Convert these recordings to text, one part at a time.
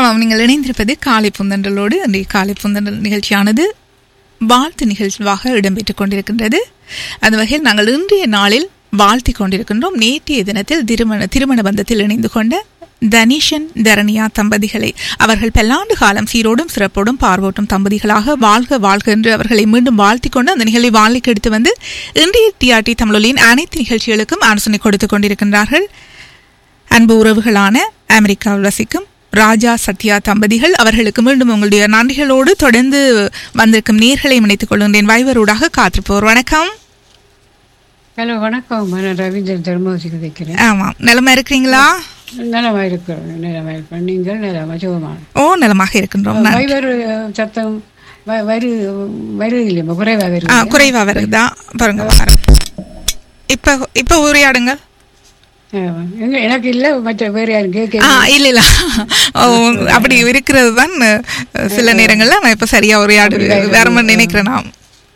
ஆமாம் நீங்கள் இணைந்திருப்பது காலை புந்தன்றலோடு அந்த காலை புந்தன்றல் நிகழ்ச்சியானது வாழ்த்து நிகழ்வாக இடம்பெற்றுக் கொண்டிருக்கின்றது அந்த வகையில் நாங்கள் இன்றைய நாளில் வாழ்த்தி கொண்டிருக்கின்றோம் நேற்றைய தினத்தில் திருமண திருமண பந்தத்தில் இணைந்து கொண்ட தனிஷன் தரணியா தம்பதிகளை அவர்கள் பல்லாண்டு காலம் சீரோடும் சிறப்போடும் பார்வோட்டும் தம்பதிகளாக வாழ்க வாழ்க என்று அவர்களை மீண்டும் வாழ்த்திக் கொண்டு அந்த நிகழ்வை வாழைக்கு எடுத்து வந்து இன்றைய டிஆர்டி தமிழொலியின் அனைத்து நிகழ்ச்சிகளுக்கும் ஆலோசனை கொடுத்துக் கொண்டிருக்கின்றார்கள் அன்பு உறவுகளான அமெரிக்காவில் வசிக்கும் ராஜா சத்யா தம்பதிகள் அவர்களுக்கு மீண்டும் உங்களுடைய நன்றிகளோடு தொடர்ந்து வந்திருக்கும் நேர்களை இணைத்துக் கொள்கின்றேன் வைவரூடாக காத்திருப்போர் வணக்கம் ஹலோ வணக்கம் நான் ரவீந்திரன் தர்மவசி கதைக்கிறேன் ஆமாம் நலமா இருக்கிறீங்களா நலமா இருக்கிறோம் நலமா இருக்கிறோம் நீங்கள் நலமா சுகமான ஓ நலமாக இருக்கின்றோம் நன்றி. வைவர் சத்தம் வ- வரு வரு இல்லையம்மா குறைவா ஆ வருது குறைவா வருதா பாருங்க பாருங்க. இப்ப இப்ப உரையாடுங்கள் ஆமா. எங்க- எனக்கு இல்ல மற்ற வேற யாரும் ஆ கேட்க இல்ல இல்ல ஓ, அப்படி இருக்கிறது தான் சில நேரங்கள்ல நான் இப்ப சரியா உரையாடு வேற மாதிரி நினைக்கிறேன் நான்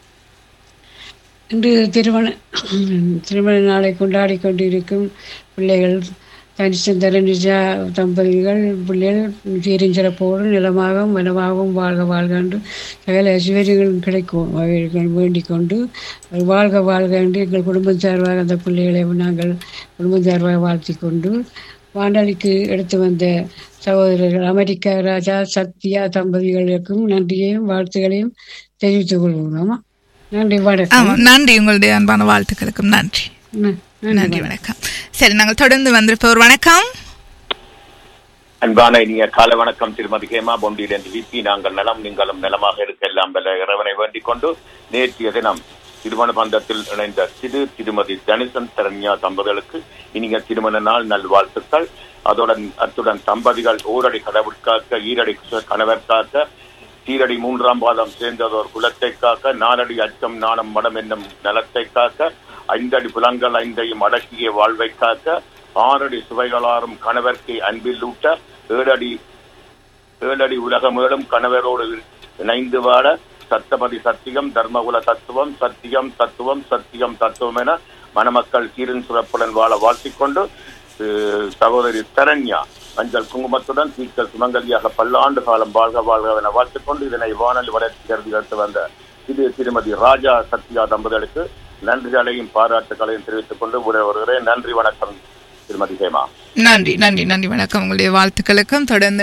இன்று திருமண திருமண நாளை கொண்டாடி கொண்டிருக்கும் பிள்ளைகள் தனிச்சன் தரணிஜா தம்பதிகள் பிள்ளைகள் சீரின் சிறப்போடு நிலமாகவும் வனமாகவும் வாழ்க வாழ்க என்று சகல ஐஸ்வர்யங்களும் கிடைக்கும் அவைகள் வேண்டிக் கொண்டு வாழ்க வாழ்க என்று எங்கள் குடும்பம் சார்பாக அந்த பிள்ளைகளை நாங்கள் குடும்பம் சார்பாக வாழ்த்தி கொண்டு வானொலிக்கு எடுத்து வந்த சகோதரர்கள் அமெரிக்கா ராஜா சத்யா தம்பதிகளுக்கும் நன்றியையும் வாழ்த்துக்களையும் தெரிவித்துக் கொள்வோம் ஆமா நன்றி வணக்கம் ஆமா நன்றி உங்களுடைய அன்பான வாழ்த்துக்களுக்கும் நன்றி ந- நன்றி வணக்கம் சரி நாங்கள் தொடர்ந்து வந்திருப்போர் வணக்கம் அன்பான இனிய கால வணக்கம் திருமதி ஹேமா பொண்டியிலிருந்து விபி நாங்கள் நலம் நீங்களும் நலமாக இருக்க எல்லாம் வல்ல இறைவனை வேண்டிக் கொண்டு நேற்றைய தினம் திருமண பந்தத்தில் இணைந்த திரு திருமதி தனிசன் தரண்யா தம்பதிகளுக்கு இனிய திருமண நாள் நல்வாழ்த்துக்கள் அதுடன் அத்துடன் தம்பதிகள் ஓரடி கடவுள் காக்க ஈரடி கணவர் காக்க சீரடி மூன்றாம் பாதம் சேர்ந்ததோர் குலத்தை காக்க நாலடி அச்சம் நாணம் மடம் என்னும் நலத்தை காக்க ஐந்தடி புலங்கள் ஐந்தையும் அடக்கிய வாழ்வை காக்க ஆறடி சுவைகளாரும் கணவர்க்கு அன்பில் ஊட்ட ஏழடி ஏழடி உலகமேடும் கணவரோடு இணைந்து வாழ சத்தபதி சத்தியம் தர்மகுல தத்துவம் சத்தியம் தத்துவம் சத்தியம் தத்துவம் என மணமக்கள் சீரன் சுரப்புடன் வாழ வாழ்த்திக்கொண்டு அஹ், சகோதரி தரண்யா மஞ்சள் குங்குமத்துடன் தீர்க்க சுமங்கலியாக பல்லாண்டு காலம் வாழ்க வாழ்க என வாழ்த்துக்கொண்டு இதனை வானொலி வளர்ச்சி கருதி எடுத்து வந்த இது திருமதி ராஜா சத்யா தம்பதிகளுக்கு நன்றிகளையும் பாராட்டுகளையும் தெரிவித்துக் கொண்டு விட வருகிறேன் நன்றி வணக்கம் திருமதி ஹேமா நன்றி நன்றி நன்றி வணக்கம் உங்களுடைய வாழ்த்துக்களுக்கும் தொடர்ந்து